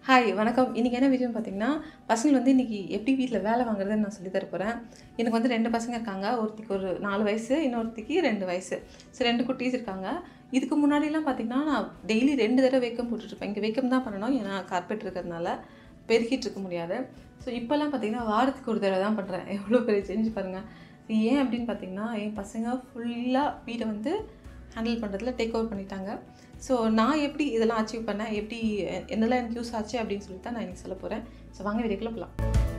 hi வணக்கம் இன்றைக்கி என்ன வீடியோன்னு பார்த்தீங்கன்னா பசங்க வந்து இன்றைக்கி எப்படி வீட்டில் வேலை வாங்குறதுன்னு நான் சொல்லி தர போகிறேன் எனக்கு வந்து ரெண்டு பசங்க இருக்காங்க ஒருத்திக்கு ஒரு நாலு வயசு இன்னொருத்திக்கு ரெண்டு வயசு ஸோ ரெண்டு குட்டீஸ் இருக்காங்க இதுக்கு முன்னாடிலாம் பார்த்தீங்கன்னா நான் டெய்லி ரெண்டு தடவை வெக்கம் போட்டுட்ருப்பேன் இங்கே வெக்கம் தான் பண்ணணும் ஏன்னா கார்பெட் இருக்கிறதுனால பெருக்கிட்டு இருக்க முடியாது ஸோ இப்போல்லாம் பார்த்தீங்கன்னா வாரத்துக்கு ஒரு தடவை தான் பண்ணுறேன் எவ்வளோ பெரிய சேஞ்ச் பாருங்கள் ஏன் அப்படின்னு பார்த்தீங்கன்னா என் பசங்க ஃபுல்லாக வீடை வந்து ஹேண்டில் பண்ணுறதுல டேக் ஓவர் பண்ணிட்டாங்க ஸோ நான் எப்படி இதெல்லாம் அச்சீவ் பண்ணேன் எப்படி என்னெல்லாம் எனக்கு யூஸ் ஆச்சு அப்படின்னு சொல்லிட்டு தான் நான் இன்னைக்கு சொல்ல போகிறேன் ஸோ வாங்க வீடியோக்குள்ள போகலாம்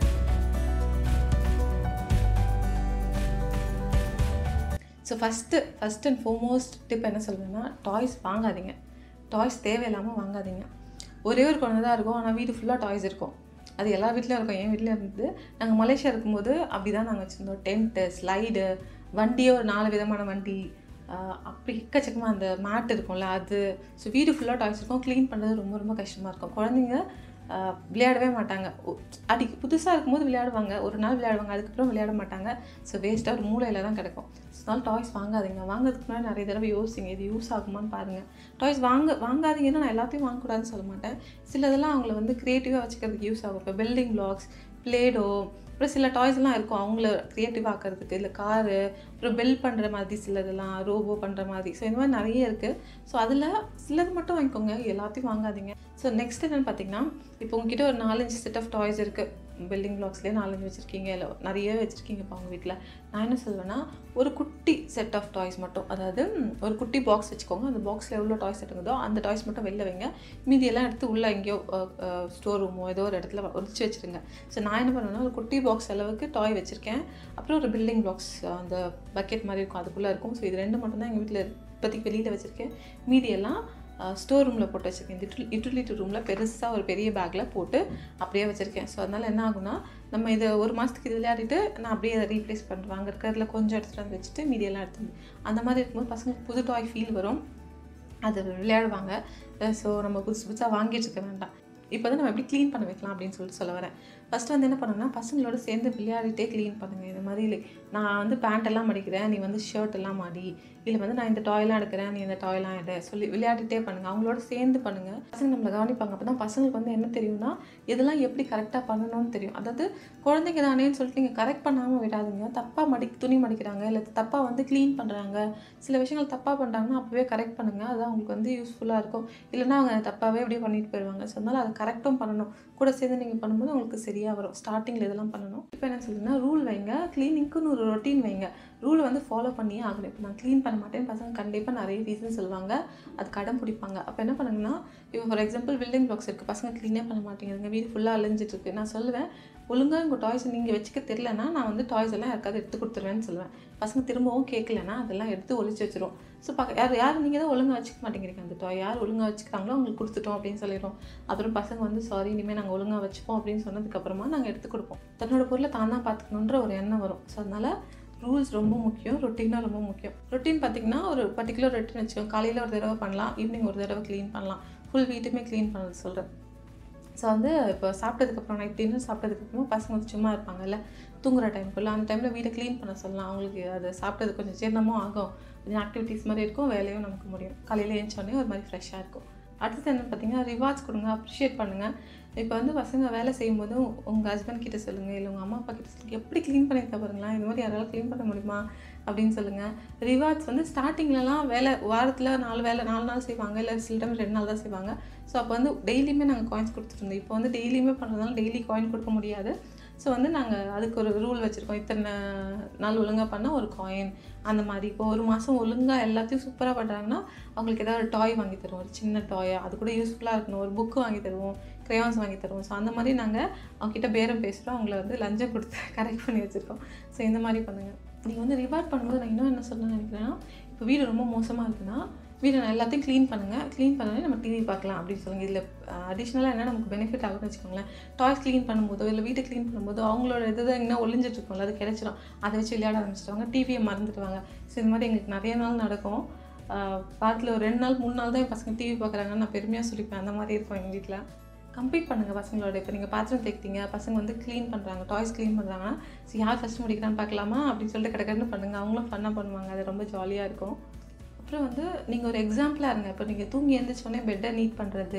so first first and foremost tip என்ன சொல்லுவேன்னா டாய்ஸ் வாங்காதீங்க டாய்ஸ் தேவையில்லாமல் வாங்காதீங்க ஒரே ஒரு குழந்தை தான் இருக்கும் ஆனால் வீடு ஃபுல்லாக டாய்ஸ் இருக்கும் அது எல்லா வீட்லேயும் இருக்கும் என் வீட்லேயும் இருந்தது நாங்கள் மலேசியா இருக்கும்போது அப்படி தான் நாங்கள் வச்சுருந்தோம் டென்ட்டு ஸ்லைடு வண்டியே ஒரு நாலு விதமான வண்டி ஆஹ் அப்படி எக்கச்சக்கமாக அந்த மேட் இருக்கும்ல அது ஸோ வீடு ஃபுல்லாக டாய்ஸ் இருக்கும் க்ளீன் பண்ணுறது ரொம்ப ரொம்ப கஷ்டமாக இருக்கும் குழந்தைங்க ஆஹ் விளையாடவே மாட்டாங்க ஒ- அடிக்கு புதுசாக இருக்கும்போது விளையாடுவாங்க ஒரு நாள் விளையாடுவாங்க அதுக்கப்புறம் விளையாட மாட்டாங்க ஸோ வேஸ்ட்டாக ஒரு மூலையில் தான் கிடக்கும் ஸோ அதனால டாய்ஸ் வாங்காதீங்க வாங்குறதுக்கு முன்னாடி நிறைய தடவை யோசிங்க இது யூஸ் ஆகுமான்னு பாருங்கள் டாய்ஸ் வாங்க வாங்காதீங்கன்னா நான் எல்லாத்தையும் வாங்கக்கூடாதுன்னு சொல்ல மாட்டேன் சிலதெல்லாம் அவங்கள வந்து க்ரியேட்டிவாக வச்சுக்கிறதுக்கு யூஸ் ஆகும் இப்போ பில்டிங் பிளாக்ஸ் பிளேடோ அப்புறம் சில டாய்ஸ்லாம் இருக்கும் அவங்கள க்ரியேட்டிவ் ஆக்கிறதுக்கு இல்லை காரு அப்புறம் பெல் பண்ணுற மாதிரி சிலதெல்லாம் ரோபோ பண்ணுற மாதிரி ஸோ இந்த மாதிரி நிறைய இருக்குது ஸோ அதில் சிலது மட்டும் வாங்கிக்கோங்க எல்லாத்தையும் வாங்காதீங்க ஸோ நெக்ஸ்ட் என்னென்னு பார்த்தீங்கன்னா இப்போ உங்ககிட்ட ஒரு நாலஞ்சு செட் ஆஃப் டாய்ஸ் இருக்குது பில்டிங் பிளாக்ஸ்லேயே நாலஞ்சு வச்சுருக்கீங்க இல்லை நிறைய வச்சுருக்கீங்க இப்போ அவங்க வீட்டில் நான் என்ன சொல்லுவேன்னா ஒரு குட்டி செட் ஆஃப் டாய்ஸ் மட்டும் அதாவது ம், ஒரு குட்டி பாக்ஸ் வச்சுக்கோங்க அந்த பாக்ஸில் எவ்வளோ டாய்ஸ் இருக்குதோ அந்த டாய்ஸ் மட்டும் வெளில வைங்க மீதி எல்லாம் எடுத்து உள்ளே எங்கேயோ ஸ்டோர் ரூமோ ஏதோ ஒரு இடத்துல ஒழிச்சு வச்சுருங்க ஸோ நான் என்ன பண்ணுவேன்னா ஒரு குட்டி பாக்ஸ் அளவுக்கு டாய் வச்சுருக்கேன் அப்புறம் ஒரு பில்டிங் பாக்ஸ் அந்த பக்கெட் மாதிரி இருக்கும் அதுக்குள்ளே இருக்கும் ஸோ இது ரெண்டு மட்டும் தான் எங்கள் வீட்டில் இப்போதைக்கு வெளியில் வச்சுருக்கேன் மீதி எல்லாம் ஸ்டோர் ரூமில் போட்டு வச்சுருக்கேன் இந்த யூட்டிலிட்டி ரூமில் பெருசாக ஒரு பெரிய பேக்கில் போட்டு அப்படியே வச்சுருக்கேன் ஸோ அதனால் என்ன ஆகும்னா நம்ம இதை ஒரு மாதத்துக்கு இது விளையாடிட்டு நான் அப்படியே அதை ரீப்ளேஸ் பண்ணுறேன் அங்கே இருக்கிறதுல கொஞ்சம் எடுத்துகிட்டு வந்து வச்சுட்டு மீதியெல்லாம் எடுத்து வந்து- அந்த மாதிரி இருக்கும்போது பசங்களுக்கு புது டாய் ஃபீல் வரும் அது விளையாடுவாங்க ஸோ நம்ம புதுசு புதுசாக வாங்கிட்டு இருக்க வேண்டாம் இப்போ வந்து நம்ம எப்படி க்ளீன் பண்ண வைக்கலாம் அப்படின்னு சொல்லிட்டு சொல்ல வரேன் ஃபஸ்ட்டு வந்து என்ன பண்ணுன்னா பசங்களோட சேர்ந்து விளையாடிட்டே க்ளீன் பண்ணுங்கள் இந்த மாதிரி இல்லை நான் வந்து பேண்ட் எல்லாம் மடிக்கிறேன் நீ வந்து ஷர்ட் எல்லாம் மடி இல்லை வந்து நான் இந்த டாய்லாம் எடுக்கிறேன் நீ இந்த டாய்லாம் எடு சொல்லி விளையாடிட்டே பண்ணுங்கள் அவங்களோட சேர்ந்து பண்ணுங்கள் பசங்க நம்மளை கவனிப்பாங்க அப்போ தான் பசங்களுக்கு வந்து என்ன தெரியும்னா இதெல்லாம் எப்படி கரெக்டாக பண்ணணும்னு தெரியும் அதாவது குழந்தைங்க தானேன்னு சொல்லிட்டு நீங்கள் கரெக்ட் பண்ணாமல் விடாதீங்க தப்பாக மடி துணி மடிக்கிறாங்க இல்லை தப்பாக வந்து க்ளீன் பண்ணுறாங்க சில விஷயங்கள் தப்பாக பண்ணுறாங்கன்னா அப்போவே கரெக்ட் பண்ணுங்கள் அது அவங்களுக்கு வந்து யூஸ்ஃபுல்லாக இருக்கும் இல்லைன்னா அவங்க தப்பாகவே அப்படியே பண்ணிட்டு போயிடுவாங்க ஸோ அதனால் அதை கரெக்டும் பண்ணணும் கூட சேர்ந்து நீங்கள் பண்ணும்போது உங்களுக்கு சரியாக வரும் ஸ்டார்டிங்கில் இதெல்லாம் பண்ணணும் இப்போ என்ன சொல்லுங்கன்னா ரூல் வைங்க க்ளீனிங்க்குன்னு ஒரு ரொட்டீன் வைங்க ரூலை வந்து ஃபாலோ பண்ணியே ஆகணும் இப்போ நான் க்ளீன் பண்ண மாட்டேன் பசங்க கண்டிப்பாக நிறைய ரீசன் சொல்லுவாங்க அது கடன் பிடிப்பாங்க அப்போ என்ன பண்ணுங்கன்னா இப்போ ஃபார் எக்ஸாம்பிள் பில்டிங் பிளாக்ஸ் இருக்குது பசங்க க்ளீனே பண்ண மாட்டேங்குதுங்க வீடு ஃபுல்லாக அழிஞ்சிட்டு இருக்கு நான் சொல்லுவேன் ஒழுங்காக உங்கள் டாய்ஸ் நீங்கள் வச்சுக்க தெரிலனா நான் வந்து டாய்ஸ் எல்லாம் யாருக்காவது எடுத்து கொடுத்துருவேன்னு சொல்லுவேன் பசங்க திரும்பவும் கேட்கலனா அதெல்லாம் எடுத்து ஒழிச்சு வச்சிரும் ஸோ பக்க யார் யார் நீங்கள் தான் ஒழுங்காக வச்சுக்க மாட்டேங்கிறீங்க அந்த டாய் யார் ஒழுங்காக வச்சுக்கிறாங்களோ அவங்களுக்கு கொடுத்துட்டோம் அப்படின்னு சொல்லிடுறோம் அப்புறம் பசங்க வந்து சாரி இனிமேல் நாங்கள் ஒழுங்காக வச்சுப்போம் அப்படின்னு சொன்னதுக்கப்புறமா நாங்கள் எடுத்து கொடுப்போம் தன்னோட பொருளை தான் தான் பார்த்துக்கணுன்ற ஒரு எண்ணம் வரும் ஸோ அதனால் ரூல்ஸ் ரொம்ப முக்கியம் ரொட்டீனாக ரொம்ப முக்கியம் ரொட்டீன் பார்த்தீங்கன்னா ஒரு பர்டிகுலர் ரொட்டீன் வச்சுக்கோங்க காலையில் ஒரு தடவை பண்ணலாம் ஈவினிங் ஒரு தடவை க்ளீன் பண்ணலாம் ஃபுல் வீட்டுமே க்ளீன் பண்ணது சொல்கிறேன் ஸோ வந்து இப்போ சாப்பிட்டதுக்கப்புறம் நைட் டின்னர் சாப்பிட்டதுக்கப்புறம் பசங்க வந்து சும்மா இருப்பாங்கல்ல தூங்குற டைம்க்குள்ள அந்த டைமில் வீட்டை க்ளீன் பண்ண சொல்லலாம் அவங்களுக்கு அது சாப்பிட்டது கொஞ்சம் ஜீரணமும் ஆகும் கொஞ்சம் ஆக்டிவிட்டீஸ் மாதிரி இருக்கும் வேலையும் நமக்கு முடியும் காலையில் ஏஞ்சோடனே ஒரு மாதிரி ஃப்ரெஷ்ஷாக இருக்கும் அடுத்தது என்ன பார்த்தீங்கன்னா ரிவார்ட்ஸ் கொடுங்க அப்ரிஷியேட் பண்ணுங்கள் இப்போ வந்து பசங்க வேலை செய்யும்போது உங்கள் ஹஸ்பண்ட் கிட்ட சொல்லுங்கள் இல்லை உங்கள் அம்மா அப்பா கிட்ட சொல்லுங்கள் எப்படி க்ளீன் பண்ணியிருக்க பாருங்களா இந்த மாதிரி யாராலும் க்ளீன் பண்ண முடியுமா அப்படின்னு சொல்லுங்கள் ரிவார்ட்ஸ் வந்து ஸ்டார்டிங்லலாம் வேலை வாரத்தில் நாலு வேலை நாலு நாள் செய்வாங்க இல்லை சில டைம் ரெண்டு நாள் தான் செய்வாங்க ஸோ அப்போ வந்து டெய்லியுமே நாங்கள் காயின்ஸ் கொடுத்துருந்தோம் இப்போ வந்து டெய்லியுமே பண்ணுறதுனால டெய்லி காயின் கொடுக்க முடியாது ஸோ வந்து நாங்கள் அதுக்கு ஒரு ரூல் வச்சுருக்கோம் இத்தனை நாள் ஒழுங்காக பண்ணால் ஒரு காயின் அந்த மாதிரி இப்போ ஒரு மாதம் ஒழுங்காக எல்லாத்தையும் சூப்பராக பண்ணுறாங்கன்னா அவங்களுக்கு ஏதாவது ஒரு டாய் வாங்கி தருவோம் ஒரு சின்ன டாயை அது கூட யூஸ்ஃபுல்லாக இருக்கணும் ஒரு புக்கு வாங்கி தருவோம் க்ரையான்ஸ் வாங்கி தருவோம் ஸோ அந்த மாதிரி நாங்கள் அவங்ககிட்ட பேரம் பேசுகிறோம் அவங்கள வந்து லஞ்சம் கொடுத்து கரெக்ட் பண்ணி வச்சுருக்கோம் ஸோ இந்த மாதிரி பண்ணுங்கள் நீங்கள் வந்து ரிவார்ட் பண்ணும்போது நான் இன்னும் என்ன சொல்ல நினைக்கிறேன்னா இப்போ வீடு ரொம்ப மோசமாக இருக்குன்னா வீடை நான் எல்லாத்தையும் க்ளீன் பண்ணுங்கள் க்ளீன் பண்ணோடனே நம்ம டிவி பார்க்கலாம் அப்படின்னு சொல்லுங்கள் இதில் அடிஷ்னலாக என்ன நமக்கு பெனிஃபிட் ஆகும்னு வச்சுக்கோங்களேன் டாய்ஸ் க்ளீன் பண்ணும்போதோ இல்லை வீட்டை க்ளீன் பண்ணும்போதோ அவங்களோட இது தான் இன்னும் ஒளிஞ்சிட்டு இருக்கும்ல அது கிடைச்சிடும் அதை வச்சு விளையாட ஆரம்பிச்சிடுவாங்க டிவியை மறந்துடுவாங்க ஸோ இந்த மாதிரி எங்களுக்கு நிறைய நாள் நடக்கும் ஆஹ் வாரத்தில் ஒரு ரெண்டு நாள் மூணு நாள் தான் என் பசங்க டிவி பார்க்குறாங்கன்னு நான் பெருமையாக சொல்லிப்பேன் அந்த மாதிரி இருக்கும் எங்கள் வீட்டில் கம்ப்ளீட் பண்ணுங்கள் பசங்களோட இப்போ நீங்கள் பாத்திரம் தேய்க்கிறீங்க பசங்க வந்து க்ளீன் பண்ணுறாங்க டாய்ஸ் க்ளீன் பண்ணுறாங்கன்னா ஸோ யார் ஃபஸ்ட்டு முடிக்கிறான்னு பார்க்கலாமா அப்படின்னு சொல்லிட்டு கிடக்கிறன்னு பண்ணுங்கள் அவங்களும் ஃபன்னாக பண்ணுவாங்க அது ரொம்ப ஜாலியாக இருக்கும் அப்புறம் வந்து நீங்கள் ஒரு எக்ஸாம்பிளாக இருங்க இப்போ நீங்கள் தூங்கி எழுந்திரிச்சோடனே பெட்டை நீட் பண்ணுறது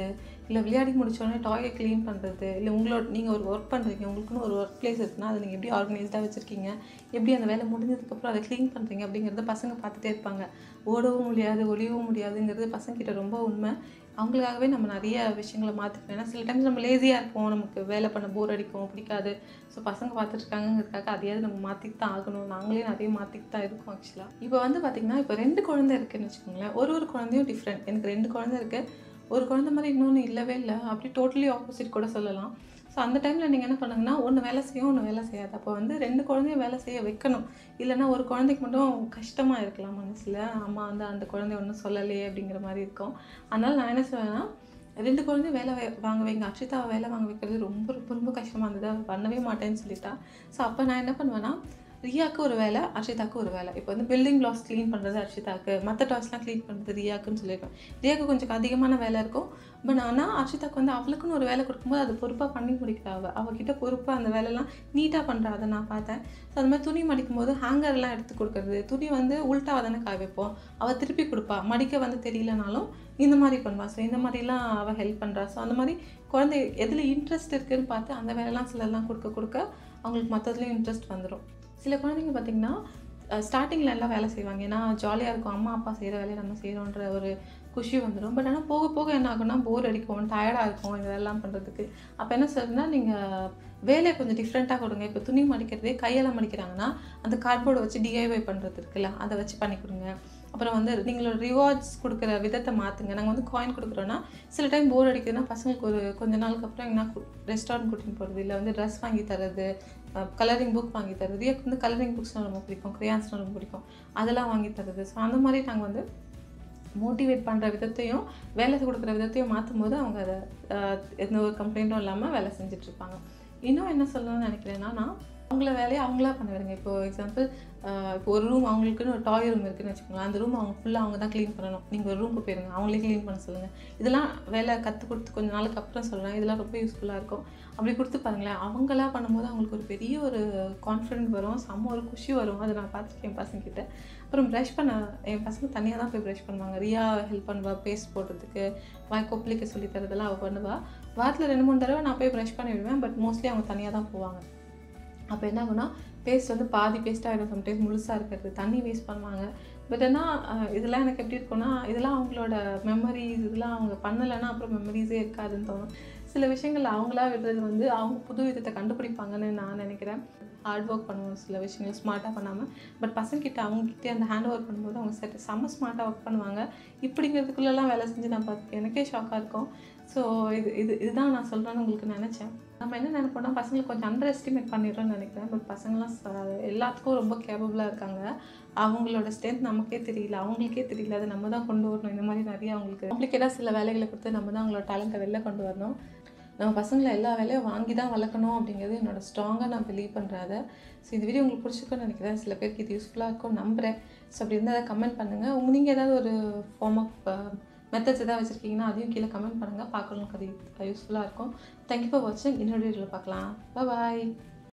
இல்லை விளையாடி முடிச்சோடனே டாயை க்ளீன் பண்ணுறது இல்லை உங்களோட நீங்கள் ஒரு ஒர்க் பண்ணுறீங்க உங்களுக்குன்னு ஒரு ஒர்க் பிளேஸ் இருக்குன்னா அதை நீங்கள் எப்படி ஆர்கனைஸ்டாக வச்சுருக்கீங்க எப்படி அந்த வேலை முடிஞ்சதுக்கப்புறம் அதை க்ளீன் பண்ணுறீங்க அப்படிங்கிறத பசங்க பார்த்துட்டே இருப்பாங்க ஓடவும் முடியாது ஒளியவும் முடியாதுங்கிறது பசங்கிட்ட ரொம்ப உண்மை அவங்களுக்காகவே நம்ம நிறைய விஷயங்களை மாற்றிக்கணும் ஏன்னா சில டைம்ஸ் நம்ம லேசியாக இருப்போம் நமக்கு வேலை பண்ண போர் அடிக்கும் பிடிக்காது ஸோ பசங்க பார்த்துட்டு இருக்காங்கிறதுக்காக அதையாவது நம்ம மாற்றிட்டு தான் ஆகணும் நாங்களே நிறைய மாற்றிட்டு தான் இருக்கோம் ஆக்சுவலாக இப்போ வந்து பார்த்திங்கன்னா இப்போ ரெண்டு குழந்தை இருக்குன்னு வச்சுக்கோங்களேன் ஒரு ஒரு குழந்தையும் டிஃப்ரெண்ட் எனக்கு ரெண்டு குழந்தை இருக்குது ஒரு குழந்தை மாதிரி இன்னொன்று இல்லவே இல்லை அப்படி டோட்டலி ஆப்போசிட் கூட சொல்லலாம் ஸோ அந்த டைமில் நீங்கள் என்ன பண்ணுங்கன்னா ஒன்று வேலை செய்யும் ஒன்று வேலை செய்யாது அப்போ வந்து ரெண்டு குழந்தையும் வேலை செய்ய வைக்கணும் இல்லைன்னா ஒரு குழந்தைக்கு மட்டும் கஷ்டமாக இருக்கலாம் மனசில் அம்மா வந்து அந்த குழந்தை ஒன்றும் சொல்லலையே அப்படிங்கிற மாதிரி இருக்கும் அதனால் நான் என்ன சொல்லுவேன்னா ரெண்டு குழந்தையும் வேலை வை- வாங்க வைங்க அக்ஷிதாவை வேலை வாங்க வைக்கிறது ரொம்ப ரொம்ப ரொம்ப கஷ்டமாக இருந்தது அவ பண்ணவே மாட்டேன்னு சொல்லிட்டா ஸோ அப்போ நான் என்ன பண்ணுவேன்னா ரியாக்கு ஒரு வேலை அர்ஷிதாக்கு ஒரு வேலை இப்போ வந்து பில்டிங் பிளாக்ஸ் க்ளீன் பண்ணுறது அர்ஷிதாக்கு மற்ற டாஸ்லாம் க்ளீன் பண்ணுறது ரியாக்குன்னு சொல்லியிருக்கேன் ரியாக்கு கொஞ்சம் அதிகமான வேலை இருக்கும் பட் ஆனால் அர்ஷிதாக்கு வந்து அவளுக்குன்னு ஒரு வேலை கொடுக்கும்போது அது பொறுப்பாக பண்ணி முடிக்கிறா அவள் அவகிட்ட பொறுப்பாக அந்த வேலையெல்லாம் நீட்டாக பண்ணுறா அதை நான் பார்த்தேன் ஸோ அது மாதிரி துணி மடிக்கும் போது ஹேங்கர்லாம் எடுத்து கொடுக்கறது துணி வந்து உல்ட்டாவை தானே காய வைப்போம் அவள் திருப்பி கொடுப்பா மடிக்க வந்து தெரியலனாலும் இந்த மாதிரி பண்ணுவா ஸோ இந்த மாதிரிலாம் அவள் ஹெல்ப் பண்ணுறா ஸோ அந்த மாதிரி குழந்தை எதில் இன்ட்ரெஸ்ட் இருக்குன்னு பார்த்து அந்த வேலைலாம் சிலர்லாம் கொடுக்க கொடுக்க அவங்களுக்கு மற்றதுலேயும் இன்ட்ரெஸ்ட் வந்துடும் சில குழந்தைங்க பார்த்திங்கன்னா ஸ்டார்டிங்கில் எல்லாம் வேலை செய்வாங்க ஏன்னா ஜாலியாக இருக்கும் அம்மா அப்பா செய்கிற வேலையை நம்ம செய்கிறோன்ற ஒரு குஷி வந்துடும் பட் ஆனால் போக போக என்ன ஆகும்னா போர் அடிக்கும் டயர்டாக இருக்கும் இதெல்லாம் பண்ணுறதுக்கு அப்போ என்ன சொல்லுன்னா நீங்கள் வேலையை கொஞ்சம் டிஃப்ரெண்ட்டாக கொடுங்க இப்போ துணி மடிக்கிறதே கையெல்லாம் மடிக்கிறாங்கன்னா அந்த கார்ட்போர்டை வச்சு டிஐஒய் பண்ணுறது இருக்குல்ல அதை வச்சு பண்ணி கொடுங்க அப்புறம் வந்து நீங்களோட ரிவார்ட்ஸ் கொடுக்குற விதத்தை மாற்றுங்க நாங்கள் வந்து காயின் கொடுக்குறோன்னா சில டைம் போர் அடிக்குதுன்னா பசங்களுக்கு ஒரு கொஞ்ச நாளுக்கு அப்புறம் எங்கன்னா ரெஸ்டாரண்ட் கூட்டின்னு போகிறது இல்லை வந்து ட்ரெஸ் வாங்கி தரது கலரிங் புக் வாங்கி தரது எனக்கு வந்து கலரிங் புக்ஸ்னால் ரொம்ப பிடிக்கும் க்ரையான்ஸ்னால் ரொம்ப பிடிக்கும் அதெல்லாம் வாங்கி தரது ஸோ அந்த மாதிரி நாங்கள் வந்து மோட்டிவேட் பண்ணுற விதத்தையும் வேலை கொடுக்குற விதத்தையும் மாற்றும் போது அவங்க அதை ஆஹ், எந்த ஒரு கம்ப்ளைண்ட்டும் இல்லாமல் வேலை செஞ்சுட்ருப்பாங்க இன்னும் என்ன சொல்லணும்னு நினைக்கிறேன்னா நான் அவங்கள வேலையை அவங்களா பண்ண விடுங்க இப்போ எக்ஸாம்பிள் இப்போ ஒரு ரூம் அவங்களுக்குன்னு ஒரு டாய் ரூம் இருக்குன்னு வச்சுக்கோங்களேன் அந்த ரூம் அவங்க ஃபுல்லாக அவங்க தான் க்ளீன் பண்ணணும் நீங்கள் ஒரு ரூமுக்கு போயிருங்க அவங்களே க்ளீன் பண்ண சொல்லுங்கள் இதெல்லாம் வேலை கற்றுக் கொடுத்து கொஞ்ச நாளுக்கு அப்புறம் சொல்கிறேன் இதெல்லாம் ரொம்ப யூஸ்ஃபுல்லாக இருக்கும் அப்படி கொடுத்து பாருங்களேன் அவங்களா பண்ணும்போது அவங்களுக்கு ஒரு பெரிய ஒரு கான்ஃபிடென்ட் வரும் செம்ம ஒரு குஷி வரும் அதை நான் பார்த்துருக்கேன் என் பசங்கிட்ட அப்புறம் ப்ரஷ் பண்ண என் பசங்க தனியாக தான் போய் ப்ரஷ் பண்ணுவாங்க ரியா ஹெல்ப் பண்ணுவா பேஸ்ட் போடுறதுக்கு வாய் கொப்பளிக்க சொல்லி தரதெல்லாம் அவள் பண்ணுவா வாரத்தில் ரெண்டு மூணு தடவை நான் போய் ப்ரஷ் பண்ணி விடுவேன் பட் மோஸ்ட்லி அவங்க தனியாக தான் போவாங்க அப்போ என்ன ஆகும்னா பேஸ்ட் வந்து பாதி பேஸ்ட் ஆகிடும் சம்டைம்ஸ் முழுசாக இருக்கிறது தண்ணி வேஸ்ட் பண்ணுவாங்க பட் ஆனால் இதெல்லாம் எனக்கு எப்படி இருக்கும்னா இதெல்லாம் அவங்களோட மெமரிஸ் இதெல்லாம் அவங்க பண்ணலைன்னா அப்புறம் மெமரிஸே இருக்காதுன்னு தோணும் சில விஷயங்கள் அவங்களா விடுறது வந்து அவங்க புது விதத்தை கண்டுபிடிப்பாங்கன்னு நான் நினைக்கிறேன் ஹார்ட் ஒர்க் பண்ணுவோம் சில விஷயங்கள் ஸ்மார்ட்டாக பண்ணாமல் பட் பசங்கிட்ட அவங்ககிட்ட அந்த ஹேண்ட் ஒர்க் பண்ணும்போது அவங்க செட் செம்ம ஸ்மார்ட்டாக ஒர்க் பண்ணுவாங்க இப்படிங்கிறதுக்குள்ளெல்லாம் வேலை செஞ்சு நான் பார்த்து எனக்கே ஷாக்காக இருக்கும் ஸோ இது இது இதுதான் நான் சொல்கிறேன்னு உங்களுக்கு நினச்சேன் நம்ம என்ன நினைப்போம்னா பசங்களை கொஞ்சம் அண்டர் எஸ்டிமேட் பண்ணிடுறோம்னு நினைக்கிறேன் பட் பசங்களாம் ச- எல்லாத்துக்கும் ரொம்ப கேபபிளாக இருக்காங்க அவங்களோட ஸ்ட்ரென்த் நமக்கே தெரியல அவங்களுக்கே தெரியல அதை நம்ம தான் கொண்டு வரணும் இந்த மாதிரி நிறைய அவங்களுக்கு காம்ப்ளிகேட்டாக சில வேலைகளை கொடுத்து நம்ம தான் அவங்களோட டேலண்ட்டை வெளில கொண்டு வரணும் நம்ம பசங்களை எல்லா வேலையும் வாங்கி தான் வளர்க்கணும் அப்படிங்கிறது என்னோட ஸ்ட்ராங்காக நான் பிலீவ் பண்ணுறேன் அதை ஸோ இந்த வீடியோ உங்களுக்கு பிடிச்சிருக்குன்னு நினைக்கிறேன் சில பேருக்கு இது யூஸ்ஃபுல்லாக இருக்கும் நம்புகிறேன் ஸோ அப்படி இருந்தால் அதை கமெண்ட் பண்ணுங்கள் உங்க நீங்கள் ஏதாவது ஒரு ஃபார்ம் ஆஃப் மெத்தட்ஸ் ஏதாவது வச்சுருக்கீங்கன்னா அதையும் கீழே கமெண்ட் பண்ணுங்கள் பார்க்கறவங்களுக்கு அது யூஸ்ஃபுல்லாக இருக்கும் தேங்க்யூ ஃபார் வாட்சிங் இன்னொரு வீடியோவில் பார்க்கலாம் பாய்